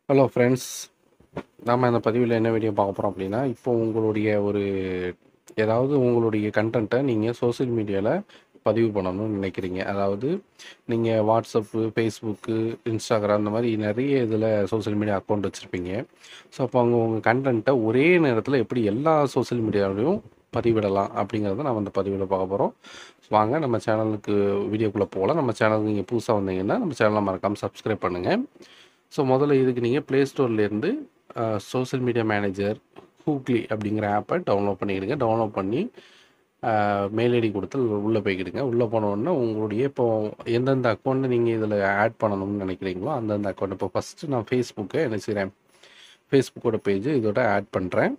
hello friends நாம் இந்த பதிவில் என்ன வீடியோ பார்க்க போகிறோம் அப்படின்னா இப்போ உங்களுடைய ஒரு ஏதாவது உங்களுடைய கண்டென்ட்டை நீங்கள் சோஷியல் மீடியாவில் பதிவு பண்ணணும்னு நினைக்கிறீங்க அதாவது நீங்கள் வாட்ஸ்அப்பு ஃபேஸ்புக்கு இன்ஸ்டாகிராம் இந்த மாதிரி நிறைய இதில் சோஷியல் மீடியா அக்கௌண்ட் வச்சுருப்பீங்க ஸோ அப்போ அவங்க உங்கள் கண்டென்ட்டை ஒரே நேரத்தில் எப்படி எல்லா சோஷியல் மீடியாவிலையும் பதிவிடலாம் அப்படிங்கிறத நம்ம இந்த பதிவில் பார்க்க போகிறோம் வாங்க நம்ம சேனலுக்கு வீடியோக்குள்ளே போகலாம் நம்ம சேனலுக்கு நீங்கள் புதுசாக வந்தீங்கன்னா நம்ம சேனலை மறக்காமல் சப்ஸ்கிரைப் பண்ணுங்கள் ஸோ முதல்ல இதுக்கு நீங்கள் ப்ளே ஸ்டோர்லேருந்து சோஷியல் மீடியா மேனேஜர் ஹூக்லி அப்படிங்கிற ஆப்பை டவுன்லோட் பண்ணிக்கிடுங்க டவுன்லோட் பண்ணி மெயில் ஐடி கொடுத்து உள்ளே போய்க்கிடுங்க உள்ளே போனோடனே உங்களுடைய இப்போ எந்தெந்த அக்கௌண்ட்டை நீங்கள் இதில் ஆட் பண்ணணும்னு நினைக்கிறீங்களோ அந்தந்த அக்கௌண்ட் இப்போ ஃபஸ்ட்டு நான் ஃபேஸ்புக்கை என்ன செய்கிறேன் ஃபேஸ்புக்கோட பேஜ் இதோட ஆட் பண்ணுறேன்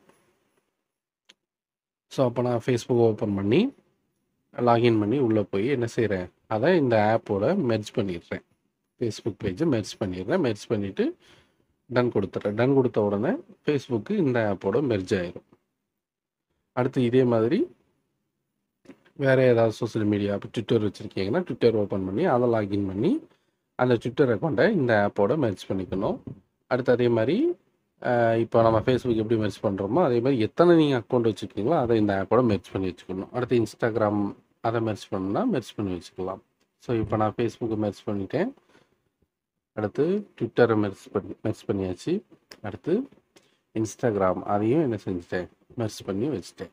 ஸோ அப்போ நான் ஃபேஸ்புக் ஓப்பன் பண்ணி லாகின் பண்ணி உள்ளே போய் என்ன செய்கிறேன் அதை இந்த ஆப்போட மெர்ஜ் பண்ணிடுறேன் ஃபேஸ்புக் பேஜை மெர்ஜ் பண்ணிடுறேன் மெர்ஜ் பண்ணிவிட்டு டன் கொடுத்துட்றேன் டன் கொடுத்த உடனே ஃபேஸ்புக்கு இந்த ஆப்போட மெர்ஜ் ஆயிரும் அடுத்து இதே மாதிரி வேறு ஏதாவது சோஷியல் மீடியா இப்போ ட்விட்டர் வச்சுருக்கீங்கன்னா ட்விட்டர் ஓப்பன் பண்ணி அதை லாகின் பண்ணி அந்த ட்விட்டர் அக்கௌண்ட்டை இந்த ஆப்போட மெர்ஜ் பண்ணிக்கணும் அடுத்து அதே மாதிரி இப்போ நம்ம ஃபேஸ்புக் எப்படி மெர்ஜ் பண்ணுறோமோ அதே மாதிரி எத்தனை நீங்கள் அக்கௌண்ட் வச்சுருக்கீங்களோ அதை இந்த ஆப்போட மெர்ஜ் பண்ணி வச்சுக்கணும் அடுத்து இன்ஸ்டாகிராம் அதை மெர்ஜ் பண்ணணும்னா மெர்ஜ் பண்ணி வச்சுக்கலாம் ஸோ இப்போ நான் ஃபேஸ்புக்கை மெர்ஜ் பண்ணிட்டேன் அடுத்து ட்விட்டரை மெர்ஜ் பண்ணி மெர்ஜ் பண்ணியாச்சு அடுத்து இன்ஸ்டாகிராம் அதையும் என்ன செஞ்சுட்டேன் மெர்ஜ் பண்ணி வச்சுட்டேன்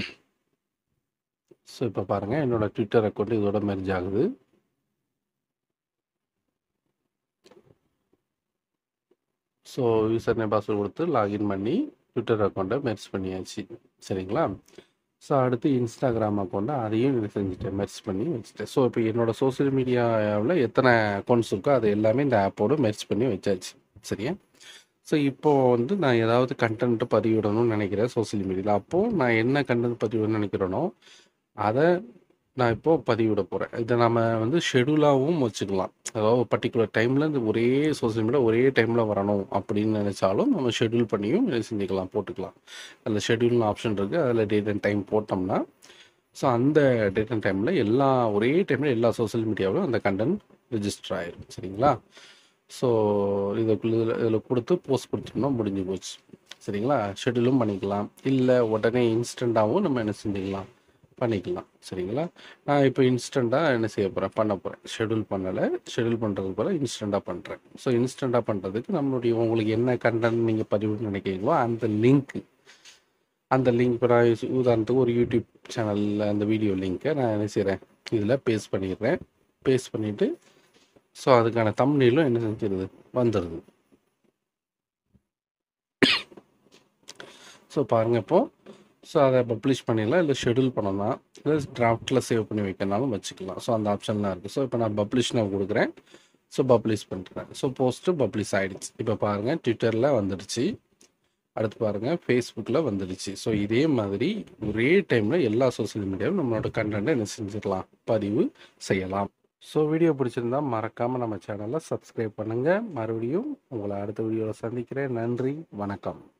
ஸோ இப்போ பாருங்கள் என்னோடய ட்விட்டர் அக்கௌண்ட் இதோட மெர்ஜ் ஆகுது ஸோ யூசர் நேம் பாஸ்வேர்டு கொடுத்து லாகின் பண்ணி ட்விட்டர் அக்கௌண்ட்டை மெர்ஜ் பண்ணியாச்சு சரிங்களா ஸோ அடுத்து இன்ஸ்டாகிராம் அக்கௌண்ட்டை அதையும் இது செஞ்சுட்டேன் மெர்ஜ் பண்ணி வச்சுட்டேன் ஸோ இப்போ என்னோடய சோஷியல் மீடியாவில் எத்தனை அக்கௌண்ட்ஸ் இருக்கோ அது எல்லாமே இந்த ஆப்போடு மெர்ஜ் பண்ணி வச்சாச்சு சரியா ஸோ இப்போது வந்து நான் ஏதாவது கண்டென்ட் பதிவிடணும்னு நினைக்கிறேன் சோஷியல் மீடியாவில் அப்போது நான் என்ன கண்டென்ட் பதிவிடணும்னு நினைக்கிறேனோ அதை நான் இப்போது பதிவிட போகிறேன் இதை நம்ம வந்து ஷெடியூலாகவும் வச்சுக்கலாம் அதாவது பர்டிகுலர் டைமில் இந்த ஒரே சோஷியல் மீடியா ஒரே டைமில் வரணும் அப்படின்னு நினச்சாலும் நம்ம ஷெடியூல் பண்ணியும் செஞ்சுக்கலாம் போட்டுக்கலாம் அதில் ஷெடியூல்னு ஆப்ஷன் இருக்குது அதில் டேட் அண்ட் டைம் போட்டோம்னா ஸோ அந்த டேட் அண்ட் டைமில் எல்லா ஒரே டைமில் எல்லா சோஷியல் மீடியாவிலும் அந்த கண்டென்ட் ரிஜிஸ்டர் ஆயிரும் சரிங்களா ஸோ இதுக்குள்ள இதில் கொடுத்து போஸ்ட் கொடுத்தோம்னா முடிஞ்சு போச்சு சரிங்களா ஷெடியூலும் பண்ணிக்கலாம் இல்லை உடனே இன்ஸ்டண்ட்டாகவும் நம்ம என்ன செஞ்சுக்கலாம் பண்ணிக்கலாம் சரிங்களா நான் இப்போ இன்ஸ்டண்ட்டாக என்ன செய்ய போகிறேன் பண்ண போகிறேன் ஷெடியூல் பண்ணலை ஷெடியூல் பண்ணுறதுக்கு போல இன்ஸ்டண்ட்டாக பண்ணுறேன் ஸோ இன்ஸ்டண்ட்டாக பண்ணுறதுக்கு நம்மளுடைய உங்களுக்கு என்ன கண்டென்ட் நீங்கள் பதிவு நினைக்கிறீங்களோ அந்த லிங்க்கு அந்த லிங்க் இப்போ நான் உதாரணத்துக்கு ஒரு யூடியூப் சேனலில் அந்த வீடியோ லிங்க்கை நான் என்ன செய்கிறேன் இதில் பேஸ்ட் பண்ணிடுறேன் பேஸ்ட் பண்ணிவிட்டு ஸோ அதுக்கான தம்னிலும் என்ன செஞ்சிருது வந்துடுது ஸோ பாருங்கள் இப்போது ஸோ அதை பப்ளிஷ் பண்ணிடலாம் இல்லை ஷெடியூல் பண்ணலாம் இல்லை டிராஃப்டில் சேவ் பண்ணி வைக்கனாலும் வச்சுக்கலாம் ஸோ அந்த ஆப்ஷன்லாம் இருக்குது ஸோ இப்போ நான் பப்ளிஷ் நான் கொடுக்குறேன் ஸோ பப்ளிஷ் பண்ணுறேன் ஸோ போஸ்ட்டு பப்ளிஷ் ஆகிடுச்சு இப்போ பாருங்கள் ட்விட்டரில் வந்துடுச்சு அடுத்து பாருங்கள் ஃபேஸ்புக்கில் வந்துடுச்சு ஸோ இதே மாதிரி ஒரே டைமில் எல்லா சோஷியல் மீடியாவும் நம்மளோட கண்டென்ட்டை என்ன செஞ்சிடலாம் பதிவு செய்யலாம் ஸோ வீடியோ பிடிச்சிருந்தா மறக்காமல் நம்ம சேனலை சப்ஸ்கிரைப் பண்ணுங்கள் மறுபடியும் உங்களை அடுத்த வீடியோவில் சந்திக்கிறேன் நன்றி வணக்கம்